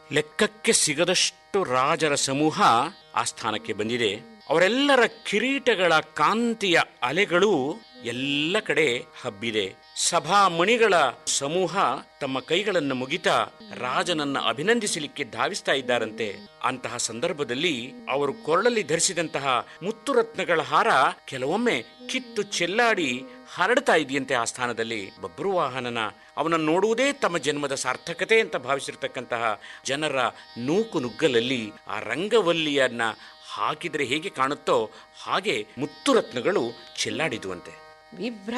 ಲೆಕ್ಕಕ್ಕೆ ಸಿಗದಷ್ಟು ರಾಜರ ಸಮೂಹ ಆಸ್ಥಾನಕ್ಕೆ ಬಂದಿದೆ ಅವರೆಲ್ಲರ ಕಿರೀಟಗಳ ಕಾಂತಿಯ ಅಲೆಗಳು ಎಲ್ಲ ಕಡೆ ಹಬ್ಬಿದೆ ಸಭಾಮಣಿಗಳ ಸಮೂಹ ತಮ್ಮ ಕೈಗಳನ್ನು ಮುಗಿತಾ ರಾಜನನ್ನ ಅಭಿನಂದಿಸಲಿಕ್ಕೆ ಧಾವಿಸ್ತಾ ಇದ್ದಾರಂತೆ ಅಂತಹ ಸಂದರ್ಭದಲ್ಲಿ ಅವರು ಕೊರಳಲ್ಲಿ ಧರಿಸಿದಂತಹ ಮುತ್ತುರತ್ನಗಳ ಹಾರ ಕೆಲವೊಮ್ಮೆ ಕಿತ್ತು ಚೆಲ್ಲಾಡಿ ಹರಡ್ತಾ ಇದೆಯಂತೆ ಆ ಸ್ಥಾನದಲ್ಲಿ ಬಬ್ರುವಾಹನನ ಅವನನ್ನು ನೋಡುವುದೇ ತಮ್ಮ ಜನ್ಮದ ಸಾರ್ಥಕತೆ ಅಂತ ಭಾವಿಸಿರ್ತಕ್ಕಂತಹ ಜನರ ನೂಕು ನುಗ್ಗಲಲ್ಲಿ ಆ ರಂಗವಲ್ಲಿಯನ್ನ ಹಾಕಿದರೆ ಹೇಗೆ ಕಾಣುತ್ತೋ ಹಾಗೆ ಮುತ್ತುರತ್ನಗಳು ಚೆಲ್ಲಾಡಿದುವಂತೆ ವಿಭ್ರ